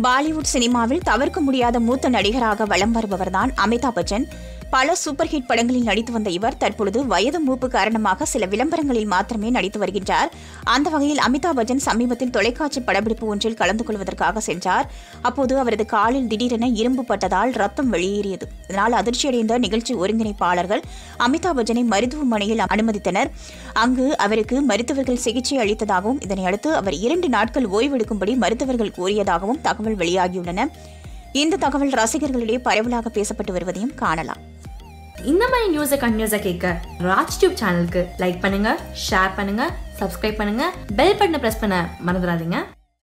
பாலிவுட் சினிமாவில் தவிர்க்க முடியாத மூத்த நடிகராக வலம் வருபவர்தான் அமிதாப் பச்சன் பல சூப்பர் ஹிட் படங்களில் நடித்து வந்த இவர் தற்பொழுது வயது மூப்பு காரணமாக சில விளம்பரங்களில் மாத்திரமே நடித்து வருகின்றார் அந்த வகையில் அமிதாப் பச்சன் சமீபத்தில் தொலைக்காட்சி படப்பிடிப்பு ஒன்றில் கலந்து கொள்வதற்காக சென்றார் அப்போது அவரது காலில் திடீரென இரும்பு பட்டதால் ரத்தம் வெளியேறியது இதனால் அதிர்ச்சியடைந்த நிகழ்ச்சி ஒருங்கிணைப்பாளர்கள் அமிதாப் பச்சனை மருத்துவமனையில் அனுமதித்தனர் அங்கு அவருக்கு மருத்துவர்கள் சிகிச்சை அளித்ததாகவும் இதனையடுத்து அவர் இரண்டு நாட்கள் ஓய்வெடுக்கும்படி மருத்துவர்கள் கூறியதாகவும் தகவல் வெளியாகியுள்ளன இந்த தகவல் ரசிகர்களிடையே பரவலாக பேசப்பட்டு வருவதையும் காணலாம் இந்த மாதிரி நியூஸை கண்டினியூஸாக கேட்க ராஜ் டியூப் சேனலுக்கு லைக் பண்ணுங்க ஷேர் பண்ணுங்க சப்ஸ்கிரைப் பண்ணுங்க பெல் பட்டனை ப்ரெஸ் பண்ண மறந்துடாதீங்க